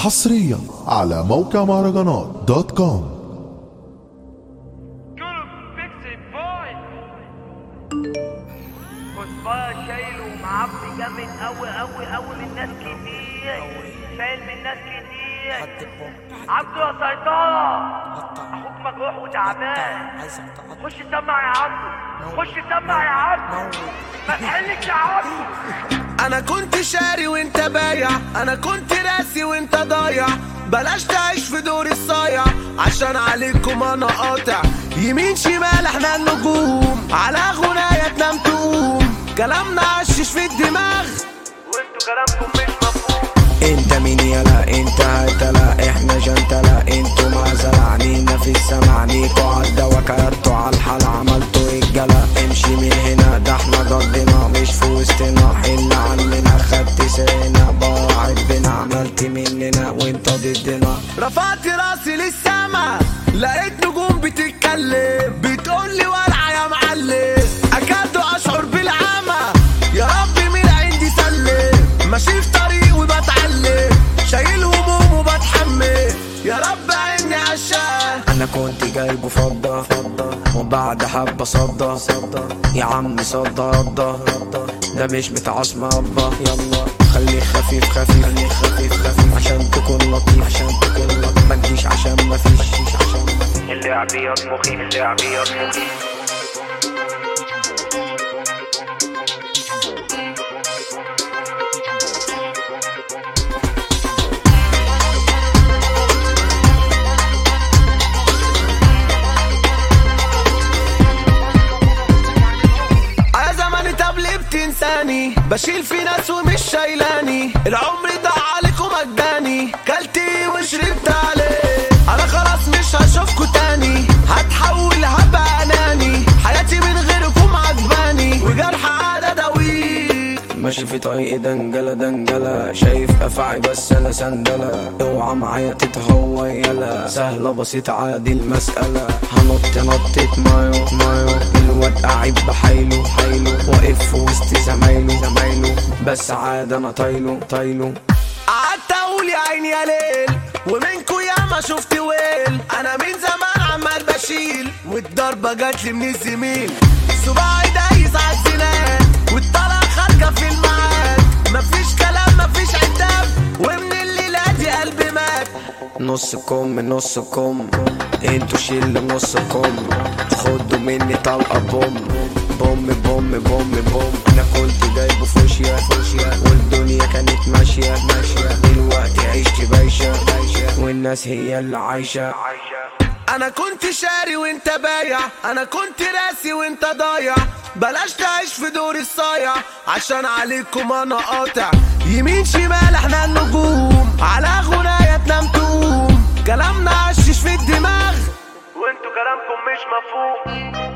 حصريا على موقع مهرجانات دوت كوم كله فيكس باي كوسبايا شايله ومعبي جامد قوي قوي قوي من ناس كتير شايل من ناس كتير عبده يا سيطرة اخوك مجروح وتعبان خش سمع يا عبده خش سمع يا عبده ما تحلش يا عبده انا كنت شاري وانت بايع انا كنت راسي وانت ضايع بلاش تعيش في دور الصايع عشان عليكم انا قاطع يمين شمال احنا النجوم على غناية تنام تقوم كلامنا عشش في الدماغ وانتوا كلامكم مش مفهوم انت مين يلا انت هتلا احنا جنتلا انتوا معزل عنينا في السما عنيكوا عدى وكلتوا على الحال عملتوا الجلا امشي من هنا ده احنا ضدنا مش في وسطنا حل عننا خدت سينا باعت بنا عملت مننا وانت ضدنا رفعت راسي للسما لقيت نجوم بتتكلم بتقولي ولع يا معلم اكاد اشعر بالعمى يا رب من عندي سلم ماشي في طريق وبتعلم شايل هموم وبتحمل يا رب عيني عشان انا كنت جايبه فضة وبعد حبة صدى يا عم صدى رضى ده مش بتاع ابا يلا خليه خفيف خفيف خليه خفيف خفيف عشان تكون لطيف عشان تكون لطيف ما تجيش عشان ما فيش عشان ما فيش اللعبيات مخيف اللعبيات مخيف يا زماني طب ليه بتنساني بشيل في ناس ومش شايلاني العمر ضاع عليكم مجاني كلتي وشربت عليه انا خلاص مش هشوفكوا تاني هتحول هبقى اناني حياتي من غيركم عجباني وجرح عادة دوي ماشي في طريق دنجلة دنجلة شايف افعي بس انا سندلة اوعى معايا تتهوى يلا سهلة بسيطة عادي المسألة هنط نطت مايو مايو الواد قاعد بحيله حيله واقف في وسط زمايله زمايله بس عاد انا طايله طايله قعدت اقول يا عيني يا ليل ومنكو ياما شفت ويل انا من زمان عمال بشيل والضربه جات لي من الزميل صباعي دايس على السنان والطلقه خارجه في الميعاد مفيش كلام مفيش عتاب ومن الليله دي قلبي مات نص كم نص كم انتوا شيل نص كم خدوا مني طلقه بوم بوم بوم بوم بوم انا كنت جايبه فوشيا فوشيا والدنيا كانت ماشيه ماشيه دلوقتي عشت بايشه بايشه والناس هي اللي عايشه انا كنت شاري وانت بايع انا كنت راسي وانت ضايع بلاش تعيش في دور الصايع عشان عليكم انا قاطع يمين شمال احنا النجوم على غناية تنام تقوم كلامنا عشش في الدماغ وانتوا كلامكم مش مفهوم